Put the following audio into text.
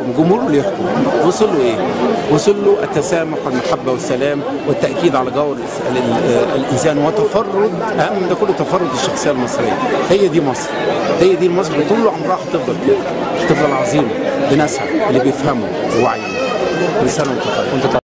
يحكم جمهوره اللي يحكم وصل له ايه وصل له التسامح والمحبه والسلام والتاكيد على جور ال- ال- الانسان وتفرد اهم من ده كله تفرد الشخصيه المصريه هي دي مصر هي دي مصر اللي طول عمرها هتفضل كده هتفضل عظيمه بناسها اللي بيفهموا ووعيهم كل سنه وانت طيب